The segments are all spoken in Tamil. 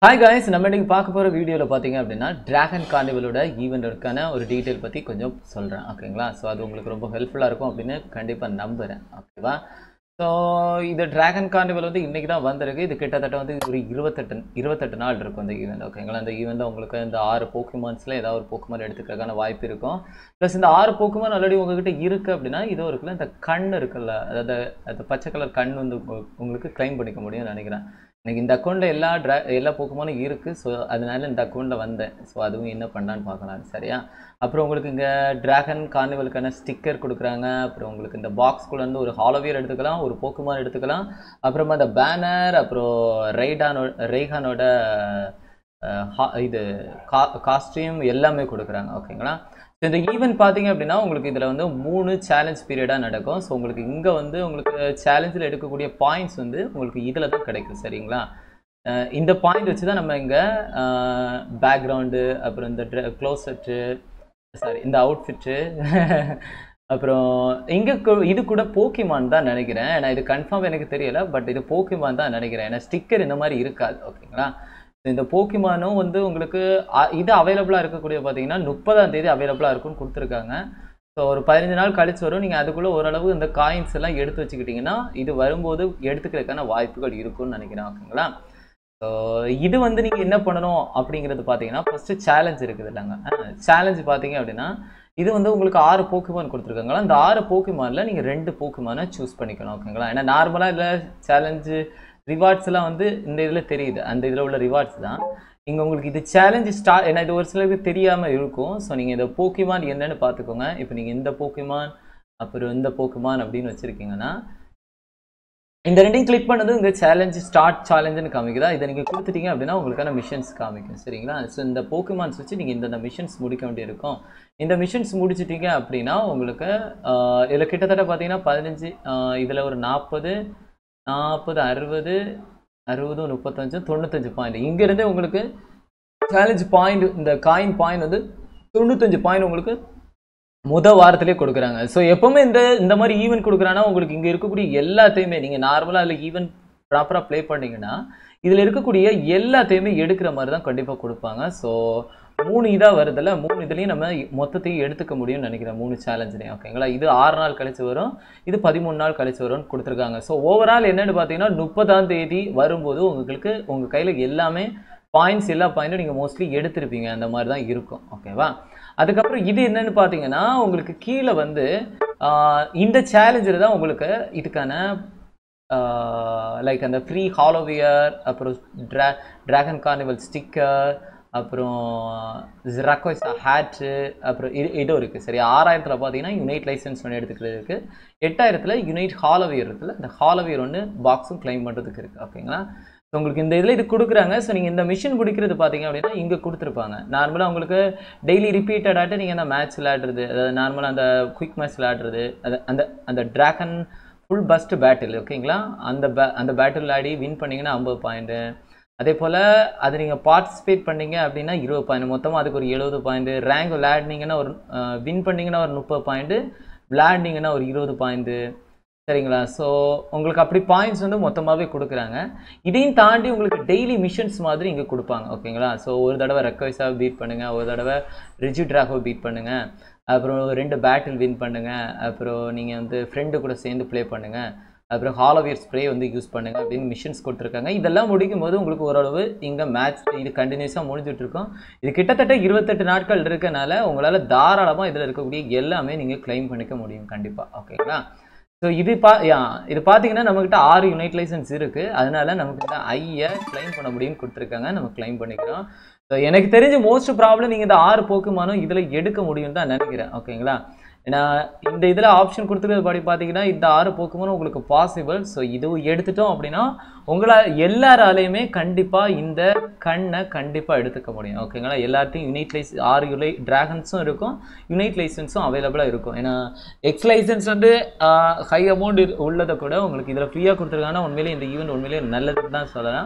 ஹாய் காய்ஸ் நம்ம இன்னைக்கு பார்க்க போகிற வீடியோவில் பார்த்தீங்க அப்படின்னா டிராகன் கார்னிவலோட ஈவெண்ட்டுக்கான ஒரு டீட்டெயில் பற்றி கொஞ்சம் சொல்கிறேன் ஓகேங்களா ஸோ அது உங்களுக்கு ரொம்ப ஹெல்ப்ஃபுல்லாக இருக்கும் அப்படின்னு கண்டிப்பாக நம்புகிறேன் ஓகேவா ஸோ இது டிராகன் கார்னிவல் வந்து இன்றைக்கி தான் வந்திருக்கு இது கிட்டத்தட்ட வந்து ஒரு இருபத்தெட்டு இருபத்தெட்டு நாள் இருக்கும் இந்த ஈவெண்ட் ஓகேங்களா இந்த ஈவெண்ட்டில் உங்களுக்கு இந்த ஆறு போக்குமான்ஸில் ஏதாவது ஒரு போக்குமான் எடுத்துக்கிறதுக்கான வாய்ப்பு இருக்கும் ப்ளஸ் இந்த ஆறு போக்குமான் ஆல்ரெடி உங்ககிட்ட இருக்குது அப்படின்னா இதோ இருக்குல்ல இந்த கண் இருக்குல்ல அதாவது அந்த பச்சை கலர் கண் வந்து உங்க- உங்களுக்கு க்ளைம் பண்ணிக்க முடியும்னு நினைக்கிறேன் எனக்கு இந்த அக்கௌண்ட்டில் எல்லா ட்ரா எல்லா போக்குமானும் இருக்குது ஸோ அதனால இந்த அக்கௌண்ட்டில் வந்தேன் ஸோ அதுவும் என்ன பண்ணான்னு பார்க்கலாம் சரியா அப்புறம் உங்களுக்கு இங்கே டிராகன் கார்னிவலுக்கான ஸ்டிக்கர் கொடுக்குறாங்க அப்புறம் உங்களுக்கு இந்த பாக்ஸ்குள்ள இருந்து ஒரு ஹாலோவியர் எடுத்துக்கலாம் ஒரு போக்குமான் எடுத்துக்கலாம் அப்புறமா இந்த பேனர் அப்புறம் ரைடானோ ரெய்ஹானோட அஹ், ஹா- இது கா காஸ்டியூம் எல்லாமே கொடுக்குறாங்க ஓகேங்களா ஸோ இந்த ஈவெண்ட் பார்த்தீங்க அப்படின்னா உங்களுக்கு இதில் வந்து மூணு சேலஞ்ச் பீரியடாக நடக்கும் ஸோ உங்களுக்கு இங்கே வந்து உங்களுக்கு சேலஞ்சில் எடுக்கக்கூடிய பாயிண்ட்ஸ் வந்து உங்களுக்கு இதில் தான் கிடைக்கும் சரிங்களா அஹ் இந்த பாயிண்ட் வச்சு தான் நம்ம இங்கே பேக்ரவுண்டு அப்புறம் இந்த க்ளோசெட்டு சாரி இந்த அவுட்ஃபிட்டு அப்புறம் இங்கே இது கூட போக்கிமான் தான் நினைக்கிறேன் நான் இது கன்ஃபார்ம் எனக்கு தெரியல பட் இது போக்கிமான் தான் நினைக்கிறேன் ஏன்னா ஸ்டிக்கர் இந்த மாதிரி இருக்காது ஓகேங்களா இந்த போக்கிமானும் வந்து உங்களுக்கு அ- இது அவைலபிளாக இருக்கக்கூடிய பார்த்தீங்கன்னா முப்பதாம் தேதி அவைலபிளாக இருக்கும்னு கொடுத்துருக்காங்க ஸோ ஒரு பதினஞ்சு நாள் கழிச்சு வரும் நீங்கள் அதுக்குள்ளே ஓரளவு இந்த காயின்ஸ் எல்லாம் எடுத்து வச்சுக்கிட்டிங்கன்னா இது வரும்போது எடுத்துக்கிறதுக்கான வாய்ப்புகள் இருக்கும்னு நினைக்கிறேன் ஓகேங்களா ஸோ இது வந்து நீங்கள் என்ன பண்ணணும் அப்படிங்கிறது பார்த்தீங்கன்னா ஃபஸ்ட்டு சேலஞ்ச் இருக்குது இல்லைங்க சேலஞ்ச் பார்த்தீங்க அப்படின்னா இது வந்து உங்களுக்கு ஆறு போக்குமான் கொடுத்துருக்காங்களா அந்த ஆறு போக்குமானில் நீங்கள் ரெண்டு போக்குமானை சூஸ் பண்ணிக்கணும் ஓகேங்களா ஏன்னா நார்மலாக இதில் சேலஞ்சு ரிவார்ட்ஸ் எல்லாம் வந்து இந்த இதில் தெரியுது அந்த இதில் உள்ள ரிவார்ட்ஸ் தான் இங்கே உங்களுக்கு இது சேலஞ்சு ஸ்டா ஏன்னா இது ஒரு சிலருக்கு தெரியாமல் இருக்கும் ஸோ நீங்கள் இந்த போக்கிமான் என்னன்னு பார்த்துக்கோங்க இப்போ நீங்கள் இந்த போக்கிமான் அப்புறம் இந்த போக்குமான் அப்படின்னு வச்சுருக்கீங்கன்னா இந்த ரெண்டையும் கிளிக் பண்ணது இங்கே சேலஞ்சு ஸ்டார்ட் சேலஞ்சுன்னு காமிக்குதா இதை நீங்கள் கொடுத்துட்டீங்க அப்படின்னா உங்களுக்கான மிஷன்ஸ் காமிக்கும் சரிங்களா ஸோ இந்த போக்குமான்ஸ் வச்சு நீங்கள் இந்த மிஷன்ஸ் முடிக்க வேண்டியிருக்கும் இந்த மிஷன்ஸ் முடிச்சிட்டீங்க அப்படின்னா உங்களுக்கு ஆஹ், இதுல கிட்டத்தட்ட பார்த்தீங்கன்னா பதினஞ்சு இதில் ஒரு நாற்பது நாற்பது அறுபது அறுபது முப்பத்தஞ்சு தொண்ணூத்தஞ்சு பாயிண்ட் இங்கேருந்தே உங்களுக்கு சேலஞ்ச் பாயிண்ட் இந்த காயின் பாயிண்ட் வந்து தொண்ணூத்தஞ்சு பாயிண்ட் உங்களுக்கு முத வாரத்திலே கொடுக்குறாங்க ஸோ எப்பவுமே இந்த இந்த மாதிரி ஈவெண்ட் கொடுக்குறாங்கன்னா உங்களுக்கு இங்கே இருக்கக்கூடிய எல்லாத்தையுமே நீங்கள் நார்மலாக அதில் ஈவெண்ட் ப்ராப்பராக ப்ளே பண்ணீங்கன்னா இதில் இருக்கக்கூடிய எல்லாத்தையுமே எடுக்கிற மாதிரி தான் கண்டிப்பாக கொடுப்பாங்க ஸோ மூணு இதாக வருதுல்ல மூணு இதுலேயும் நம்ம மொத்தத்தையும் எடுத்துக்க முடியும்னு நினைக்கிறேன் மூணு சேலஞ்சுலையும் ஓகேங்களா இது ஆறு நாள் கழிச்சு வரும் இது பதிமூணு நாள் கழிச்சு வரும்னு கொடுத்துருக்காங்க ஸோ ஓவரால் என்னன்னு பார்த்தீங்கன்னா முப்பதாம் தேதி வரும்போது உங்களுக்கு உங்கள் கையில் எல்லாமே பாயிண்ட்ஸ் எல்லா பாயிண்ட்டும் நீங்கள் மோஸ்ட்லி எடுத்திருப்பீங்க அந்த மாதிரி தான் இருக்கும் ஓகேவா அதுக்கப்புறம் இது என்னன்னு பார்த்தீங்கன்னா உங்களுக்கு கீழே வந்து ஆஹ், இந்த சேலஞ்சில் தான் உங்களுக்கு இதுக்கான லைக் அந்த ஃப்ரீ ஹாலோவியர் அப்புறம் ட்ரா ட்ராகன் கார்னிவல் ஸ்டிக்கர் அப்புறம் ரக்கோய்ஸா ஹேட்டு அப்புறம் இது இதுவும் இருக்குது சரி ஆறாயிரத்தில் பார்த்தீங்கன்னா யுனைட் லைசன்ஸ் ஒன்று எடுத்துக்கிறது இருக்குது எட்டாயிரத்தில் யுனைட் ஹாலோவியர் இருக்குல்ல இந்த ஹாலோவியர் ஒன்று பாக்ஸும் க்ளைம் பண்ணுறதுக்கு இருக்குது ஓகேங்களா ஸோ உங்களுக்கு இந்த இதில் இது கொடுக்குறாங்க ஸோ நீங்கள் இந்த மிஷின் பிடிக்கிறது பார்த்தீங்க அப்படின்னா இங்கே கொடுத்துருப்பாங்க நார்மலாக உங்களுக்கு டெய்லி ரிப்பீட்டடாட்டு நீங்கள் அந்த மேட்ச் விளையாடுறது அதாவது நார்மலாக அந்த குயிக் மேட்ச் விளையாடுறது அது அந்த அந்த ட்ராகன் ஃபுல் பஸ்ட் பேட்டில் ஓகேங்களா அந்த பே அந்த பேட்டில் விளையாடி வின் பண்ணீங்கன்னா ஐம்பது பாயிண்ட்டு அதே போல் அது நீங்கள் பார்ட்டிசிபேட் பண்ணீங்க அப்படின்னா இருபது பாயிண்ட் மொத்தமாக அதுக்கு ஒரு எழுபது பாயிண்ட்டு ரேங்க் விளையாடினீங்கன்னா ஒரு வின் பண்ணீங்கன்னா ஒரு முப்பது பாயிண்ட்டு விளையாடினீங்கன்னா ஒரு இருபது பாயிண்ட்டு சரிங்களா ஸோ உங்களுக்கு அப்படி பாயிண்ட்ஸ் வந்து மொத்தமாகவே கொடுக்குறாங்க இதையும் தாண்டி உங்களுக்கு டெய்லி மிஷன்ஸ் மாதிரி இங்கே கொடுப்பாங்க ஓகேங்களா ஸோ ஒரு தடவை ரெக்வைஸாக பீட் பண்ணுங்கள் ஒரு தடவை ரிஜி ட்ராகோ பீட் பண்ணுங்கள் அப்புறம் ரெண்டு பேட்டில் வின் பண்ணுங்கள் அப்புறம் நீங்கள் வந்து ஃப்ரெண்டு கூட சேர்ந்து ப்ளே பண்ணுங்கள் அப்புறம் ஹாலோவியர் ஸ்ப்ரே வந்து யூஸ் பண்ணுங்க அப்படின்னு மிஷன்ஸ் கொடுத்துருக்காங்க இதெல்லாம் முடிக்கும் போது உங்களுக்கு ஓரளவு இங்கே மேட்ச் இது கண்டினியூஸாக முடிஞ்சுட்டு இருக்கும் இது கிட்டத்தட்ட இருபத்தெட்டு நாட்கள் இருக்கனால உங்களால் தாராளமாக இதில் இருக்கக்கூடிய எல்லாமே நீங்கள் claim பண்ணிக்க முடியும் கண்டிப்பாக ஓகேங்களா ஸோ இது பா யா இது பார்த்தீங்கன்னா நம்மக்கிட்ட ஆறு யுனைட் லைசன்ஸ் இருக்குது அதனால நமக்கு இந்த ஐயை claim பண்ண முடியும்னு கொடுத்துருக்காங்க நம்ம claim பண்ணிக்கிறோம் ஸோ எனக்கு தெரிஞ்ச மோஸ்ட் ப்ராப்ளம் நீங்கள் இந்த ஆறு போக்குமானும் இதில் எடுக்க முடியும் தான் நினைக்கிறேன் ஓகேங்களா ஏன்னா இந்த இதில் ஆப்ஷன் கொடுத்துருக்கிறது படி பார்த்தீங்கன்னா இந்த ஆறு போக்குமானும் உங்களுக்கு பாசிபிள் ஸோ இதுவும் எடுத்துட்டோம் அப்படின்னா உங்களால் எல்லாராலையுமே கண்டிப்பாக இந்த கண்ணை கண்டிப்பாக எடுத்துக்க முடியும் ஓகேங்களா எல்லாத்தையும் யுனைட் லைஸ் ஆறு யுலை டிராகன்ஸும் இருக்கும் யுனைட் லைசன்ஸும் அவைலபிளாக இருக்கும் ஏன்னா எக்ஸ் லைசன்ஸ் வந்து ஹை அமௌண்ட் உள்ளதை கூட உங்களுக்கு இதில் ஃப்ரீயாக கொடுத்துருக்காங்கன்னா உண்மையிலே இந்த ஈவெண்ட் உண்மையிலே நல்லதுன்னு தான் சொல்லலாம்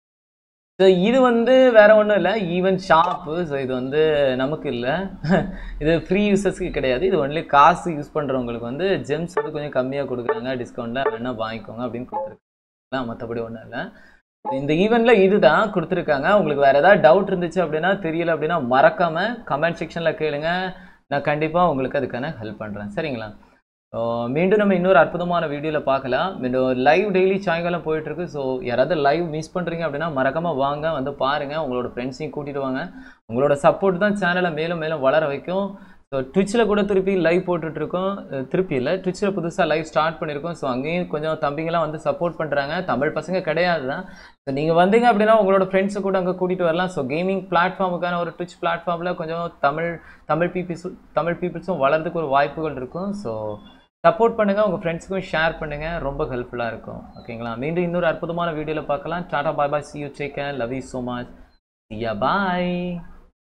ஸோ இது வந்து வேற ஒன்றும் இல்லை ஈவன் ஷாப்பு ஸோ இது வந்து நமக்கு இல்லை இது ஃப்ரீ யூசர்ஸ்க்கு கிடையாது இது ஒன்லி காசு யூஸ் பண்ணுறவங்களுக்கு வந்து ஜெம்ஸ் வந்து கொஞ்சம் கம்மியாக கொடுக்குறாங்க டிஸ்கவுண்ட்டில் வேணால் வாங்கிக்கோங்க அப்படின்னு கொடுத்துருக்காங்க மற்றபடி ஒன்றும் இல்லை இந்த ஈவெண்ட்டில் இதுதான் கொடுத்துருக்காங்க உங்களுக்கு வேறு ஏதாவது டவுட் இருந்துச்சு அப்படின்னா தெரியல அப்படின்னா மறக்காமல் கமெண்ட் செக்ஷனில் கேளுங்க நான் கண்டிப்பாக உங்களுக்கு அதுக்கான ஹெல்ப் பண்ணுறேன் சரிங்களா ஸோ மீண்டும் நம்ம இன்னொரு அற்புதமான வீடியோவில் பார்க்கலாம் மீண்டும் லைவ் டெய்லி சாயங்காலம் போயிட்டுருக்கு ஸோ யாராவது லைவ் மிஸ் பண்ணுறீங்க அப்படின்னா மறக்காமல் வாங்க வந்து பாருங்கள் உங்களோட ஃப்ரெண்ட்ஸையும் கூட்டிகிட்டு வாங்க உங்களோட சப்போர்ட் தான் சேனலை மேலும் மேலும் வளர வைக்கும் ஸோ ட்விட்ச்சில் கூட திருப்பி லைவ் போட்டுட்ருக்கோம் திருப்பி இல்லை ட்விட்ச்சில் புதுசாக லைவ் ஸ்டார்ட் பண்ணியிருக்கோம் ஸோ அங்கேயும் கொஞ்சம் தம்பிங்கெல்லாம் வந்து சப்போர்ட் பண்ணுறாங்க தமிழ் பசங்க கிடையாது தான் ஸோ நீங்கள் வந்தீங்க அப்படின்னா உங்களோட ஃப்ரெண்ட்ஸை கூட அங்கே கூட்டிகிட்டு வரலாம் ஸோ கேமிங் பிளாட்ஃபார்முக்கான ஒரு ட்விட்ச் பிளாட்ஃபார்மில் கொஞ்சம் தமிழ் தமிழ் பீப்பிள்ஸ் தமிழ் பீப்புள்ஸும் வளர்றதுக்கு ஒரு வாய்ப்புகள் இருக்கும் ஸோ சப்போர்ட் பண்ணுங்கள் உங்கள் ஃப்ரெண்ட்ஸுக்கும் ஷேர் பண்ணுங்கள் ரொம்ப ஹெல்ப்ஃபுல்லாக இருக்கும் ஓகேங்களா மீண்டும் இன்னொரு அற்புதமான வீடியோவில் பார்க்கலாம் tata bye bye see you take love you so much yeah bye